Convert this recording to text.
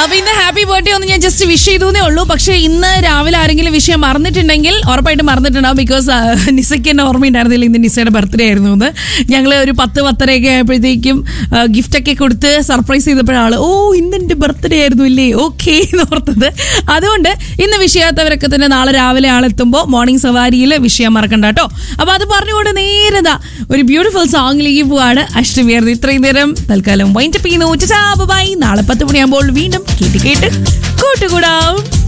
അപ്പൊ ഇന്ന് happy birthday ഒന്ന് ഞാൻ ജസ്റ്റ് വിഷ് ചെയ്തേ ഉള്ളൂ പക്ഷെ ഇന്ന് രാവിലെ ആരെങ്കിലും വിഷയം മറന്നിട്ടുണ്ടെങ്കിൽ ഉറപ്പായിട്ടും മറന്നിട്ടുണ്ടാവും ബിക്കോസ് നിസയ്ക്ക് എന്നെ ഓർമ്മയുണ്ടായിരുന്നില്ല ഇന്ന് നിസയുടെ ബർത്ത്ഡേ ആയിരുന്നു എന്ന് ഞങ്ങൾ ഒരു പത്ത് പത്തരയൊക്കെ ആയപ്പോഴത്തേക്കും ഗിഫ്റ്റ് ഒക്കെ കൊടുത്ത് സർപ്രൈസ് ചെയ്തപ്പോഴാണ് ഓ ഇന്ന് എന്റെ ബർത്ത്ഡേ ആയിരുന്നു ഇല്ലേ ഓക്കെ എന്ന് ഓർത്തത് അതുകൊണ്ട് ഇന്ന് വിഷയാത്തവരൊക്കെ തന്നെ നാളെ രാവിലെ ആളെത്തുമ്പോൾ മോർണിംഗ് സവാരിയിൽ വിഷയം മറക്കണ്ട കേട്ടോ അപ്പൊ അത് പറഞ്ഞുകൊണ്ട് നേരതാ ഒരു ബ്യൂട്ടിഫുൾ സോങ്ങിലേക്ക് പോവാണ് അഷ്ടമിയായിരുന്നു ഇത്രയും നേരം തൽക്കാലം വൈൻഡപ്പ് ചെയ്യുന്നു ബൈ നാളെ പത്ത് മണിയാകുമ്പോൾ വീണ്ടും കേട്ട് കേട്ട് കൂട്ടുകൂടാം